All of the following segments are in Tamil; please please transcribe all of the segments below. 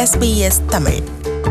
SBS தமிழ்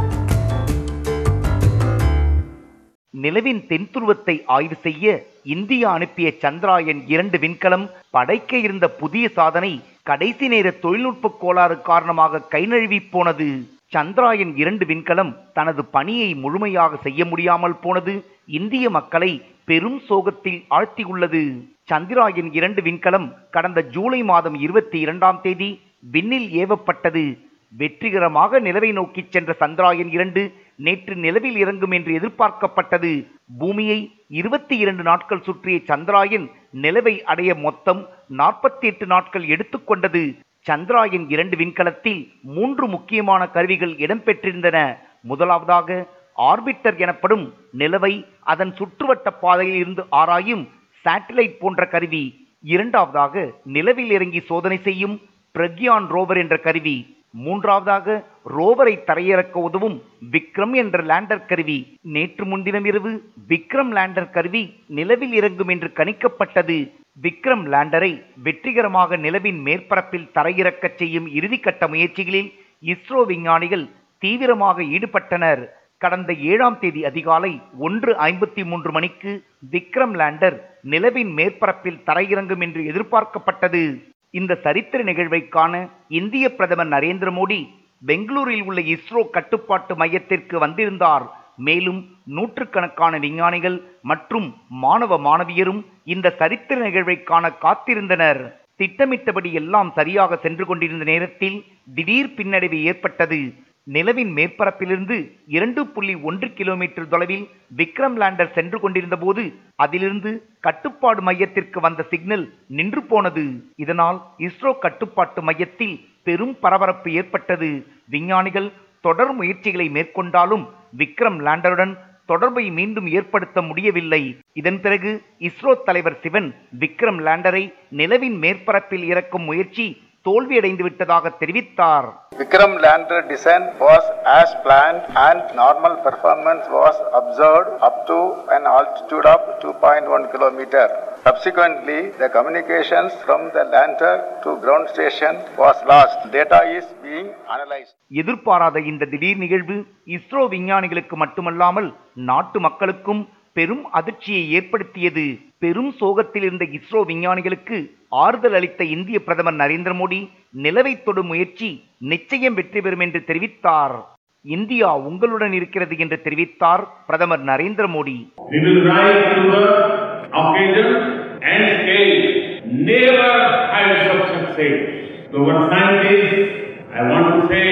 நிலவின் தென்துருவத்தை ஆய்வு செய்ய இந்தியா அனுப்பிய சந்திராயன் இரண்டு விண்கலம் படைக்க இருந்த புதிய சாதனை கடைசி நேர தொழில்நுட்ப கோளாறு காரணமாக கை நழுவி போனது சந்திராயன் இரண்டு விண்கலம் தனது பணியை முழுமையாக செய்ய முடியாமல் போனது இந்திய மக்களை பெரும் சோகத்தில் ஆழ்த்தியுள்ளது சந்திராயன் இரண்டு விண்கலம் கடந்த ஜூலை மாதம் இருபத்தி இரண்டாம் தேதி விண்ணில் ஏவப்பட்டது வெற்றிகரமாக நிலவை நோக்கிச் சென்ற சந்திராயன் இரண்டு நேற்று நிலவில் இறங்கும் என்று எதிர்பார்க்கப்பட்டது பூமியை இருபத்தி இரண்டு நாட்கள் சுற்றிய சந்திராயன் நிலவை அடைய மொத்தம் நாற்பத்தி எட்டு நாட்கள் எடுத்துக்கொண்டது சந்திராயன் இரண்டு விண்கலத்தில் மூன்று முக்கியமான கருவிகள் இடம்பெற்றிருந்தன முதலாவதாக ஆர்பிட்டர் எனப்படும் நிலவை அதன் சுற்றுவட்ட பாதையில் இருந்து ஆராயும் சேட்டிலைட் போன்ற கருவி இரண்டாவதாக நிலவில் இறங்கி சோதனை செய்யும் பிரக்யான் ரோவர் என்ற கருவி மூன்றாவதாக ரோவரை தரையிறக்க உதவும் விக்ரம் என்ற லேண்டர் கருவி நேற்று முன்தினம் இரவு விக்ரம் லேண்டர் கருவி நிலவில் இறங்கும் என்று கணிக்கப்பட்டது விக்ரம் லேண்டரை வெற்றிகரமாக நிலவின் மேற்பரப்பில் தரையிறக்கச் செய்யும் இறுதிக்கட்ட முயற்சிகளில் இஸ்ரோ விஞ்ஞானிகள் தீவிரமாக ஈடுபட்டனர் கடந்த ஏழாம் தேதி அதிகாலை ஒன்று ஐம்பத்தி மூன்று மணிக்கு விக்ரம் லேண்டர் நிலவின் மேற்பரப்பில் தரையிறங்கும் என்று எதிர்பார்க்கப்பட்டது இந்த சரித்திர நிகழ்வை காண இந்திய பிரதமர் நரேந்திர மோடி பெங்களூரில் உள்ள இஸ்ரோ கட்டுப்பாட்டு மையத்திற்கு வந்திருந்தார் மேலும் நூற்றுக்கணக்கான விஞ்ஞானிகள் மற்றும் மாணவ மாணவியரும் இந்த சரித்திர நிகழ்வை காண காத்திருந்தனர் திட்டமிட்டபடி எல்லாம் சரியாக சென்று கொண்டிருந்த நேரத்தில் திடீர் பின்னடைவு ஏற்பட்டது நிலவின் மேற்பரப்பிலிருந்து இரண்டு புள்ளி ஒன்று கிலோமீட்டர் தொலைவில் விக்ரம் லேண்டர் சென்று கொண்டிருந்த போது அதிலிருந்து கட்டுப்பாடு மையத்திற்கு வந்த சிக்னல் நின்று போனது இதனால் இஸ்ரோ கட்டுப்பாட்டு மையத்தில் பெரும் பரபரப்பு ஏற்பட்டது விஞ்ஞானிகள் தொடர் முயற்சிகளை மேற்கொண்டாலும் விக்ரம் லேண்டருடன் தொடர்பை மீண்டும் ஏற்படுத்த முடியவில்லை இதன் பிறகு இஸ்ரோ தலைவர் சிவன் விக்ரம் லேண்டரை நிலவின் மேற்பரப்பில் இறக்கும் முயற்சி தோல்வியடைந்து விட்டதாக தெரிவித்தார் Vikram lander descent was as planned and normal performance was observed up to an altitude of 2.1 kilometer. Subsequently, the communications from the lander to ground station was lost. Data is being analyzed. எதிர்பாராத இந்த திடீர் நிகழ்வு இஸ்ரோ விஞ்ஞானிகளுக்கு மட்டுமல்லாமல் நாட்டு மக்களுக்கும் பெரும் அதிர்ச்சியை ஏற்படுத்தியது பெரும் சோகத்தில் இருந்த இஸ்ரோ விஞ்ஞானிகளுக்கு ஆறுதல் அளித்த இந்திய பிரதமர் நரேந்திர மோடி நிலவை தொடும் முயற்சி நிச்சயம் வெற்றி பெறும் என்று தெரிவித்தார் இந்தியா உங்களுடன் இருக்கிறது என்று தெரிவித்தார் பிரதமர் Narendra Modi We will rise to the occasion and stage. Never have such success. To our scientists, I want to say,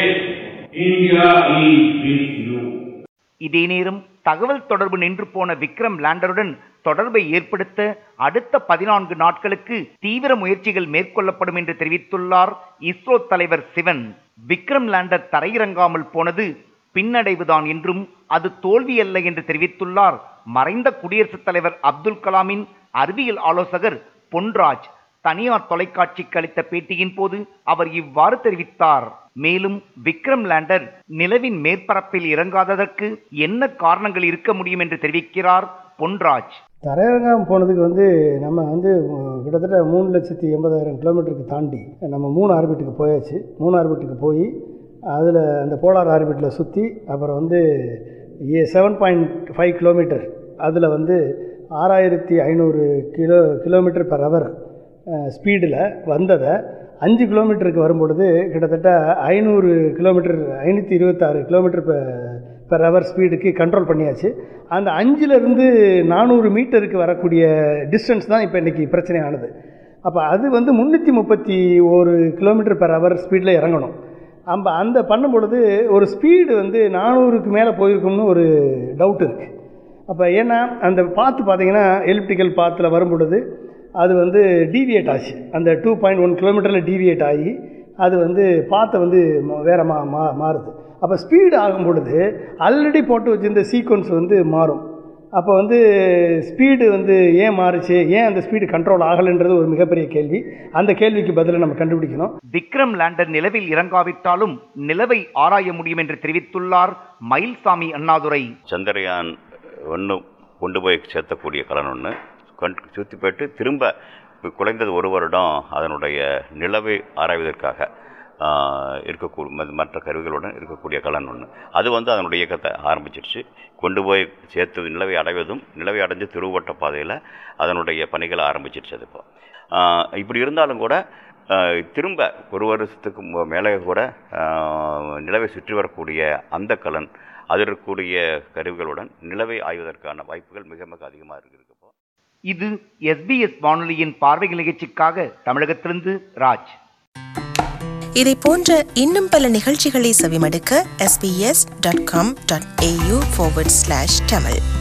India is with you. இதே நேரம் தகவல் தொடர்பு நின்று போன விக்ரம் லேண்டருடன் தொடர்பை ஏற்படுத்த அடுத்த பதினான்கு நாட்களுக்கு தீவிர முயற்சிகள் மேற்கொள்ளப்படும் என்று தெரிவித்துள்ளார் இஸ்ரோ தலைவர் சிவன் விக்ரம் லேண்டர் தரையிறங்காமல் போனது பின்னடைவுதான் என்றும் அது தோல்வியல்ல என்று தெரிவித்துள்ளார் மறைந்த குடியரசுத் தலைவர் அப்துல் கலாமின் அறிவியல் ஆலோசகர் பொன்ராஜ் தனியார் தொலைக்காட்சிக்கு அளித்த பேட்டியின் போது அவர் இவ்வாறு தெரிவித்தார் மேலும் விக்ரம் லேண்டர் நிலவின் மேற்பரப்பில் இறங்காததற்கு என்ன காரணங்கள் இருக்க முடியும் என்று தெரிவிக்கிறார் பொன்ராஜ் தரையிறங்காமல் போனதுக்கு வந்து நம்ம வந்து உம், கிட்டத்தட்ட மூணு லட்சத்தி எண்பதாயிரம் கிலோமீட்டருக்கு தாண்டி நம்ம மூணு ஆர்பிட்டுக்கு போயாச்சு மூணு ஆர்பிட்டுக்கு போய் அதில் அந்த போலார் ஆர்பிட்டில் சுற்றி அப்புறம் வந்து ஏ செவன் பாயிண்ட் ஃபைவ் கிலோமீட்டர் அதில் வந்து ஆறாயிரத்தி ஐநூறு கிலோ கிலோமீட்டர் பர் ஹவர் ஸ்பீடில் வந்ததை அஞ்சு கிலோமீட்டருக்கு வரும்பொழுது கிட்டத்தட்ட ஐநூறு கிலோமீட்டர் ஐநூற்றி இருபத்தாறு கிலோமீட்டர் பெர் ஹவர் ஸ்பீடுக்கு கண்ட்ரோல் பண்ணியாச்சு அந்த அஞ்சுலேருந்து நானூறு மீட்டருக்கு வரக்கூடிய டிஸ்டன்ஸ் தான் இப்போ இன்றைக்கி பிரச்சனை ஆனது அப்போ அது வந்து முந்நூற்றி முப்பத்தி ஒரு கிலோமீட்டர் பெர் ஹவர் ஸ்பீடில் இறங்கணும் நம்ம அந்த பண்ணும் பொழுது ஒரு ஸ்பீடு வந்து நானூறுக்கு மேலே போயிருக்கும்னு ஒரு டவுட் இருக்குது அப்போ ஏன்னா அந்த பாத்து பார்த்தீங்கன்னா எலிப்டிக்கல் பாத்தில் வரும் பொழுது அது வந்து டீவியேட் ஆச்சு அந்த டூ பாயிண்ட் ஒன் கிலோமீட்டரில் டீவியேட் ஆகி அது வந்து பாத்தை வந்து ம- வேற மா மா மாறுது அப்போ ஸ்பீடு ஆகும் பொழுது ஆல்ரெடி போட்டு வச்சிருந்த சீக்வன்ஸ் வந்து மாறும் அப்போ வந்து ஸ்பீடு வந்து ஏன் மாறுச்சு ஏன் அந்த ஸ்பீடு கண்ட்ரோல் ஆகலைன்றது ஒரு மிகப்பெரிய கேள்வி அந்த கேள்விக்கு பதிலை நம்ம கண்டுபிடிக்கணும் விக்ரம் லேண்டர் நிலவில் இறங்காவிட்டாலும் நிலவை ஆராய முடியும் என்று தெரிவித்துள்ளார் மயில்சாமி அண்ணாதுரை சந்திரயான் ஒன்று கொண்டு போய் சேர்த்தக்கூடிய கலன் ஒன்று கொண்டு சுற்றி போயிட்டு திரும்ப குறைந்தது ஒரு வருடம் அதனுடைய நிலவை ஆராய்வதற்காக இருக்கக்கூடிய மற்ற கருவிகளுடன் இருக்கக்கூடிய கலன் ஒன்று அது வந்து அதனுடைய இயக்கத்தை ஆரம்பிச்சிருச்சு கொண்டு போய் சேர்த்து நிலவை அடைவதும் நிலவை அடைஞ்சு திருவட்ட பாதையில் அதனுடைய பணிகளை ஆரம்பிச்சிருச்சு அது இப்போ ஆஹ் இப்படி இருந்தாலும் கூட ஆஹ் திரும்ப ஒரு வருஷத்துக்கு மு- மேலே கூட ஆஹ் நிலவை சுற்றி வரக்கூடிய அந்த கலன் அதில் இருக்கக்கூடிய கருவிகளுடன் நிலவை ஆய்வதற்கான வாய்ப்புகள் மிக மிக அதிகமாக இருக்குது இப்போ இது எஸ்பிஎஸ் வானொலியின் பார்வைகள் நிகழ்ச்சிக்காக தமிழகத்திலிருந்து ராஜ் இதை போன்ற இன்னும் பல நிகழ்ச்சிகளை செவிமடுக்க sbs.com.au forward slash tamil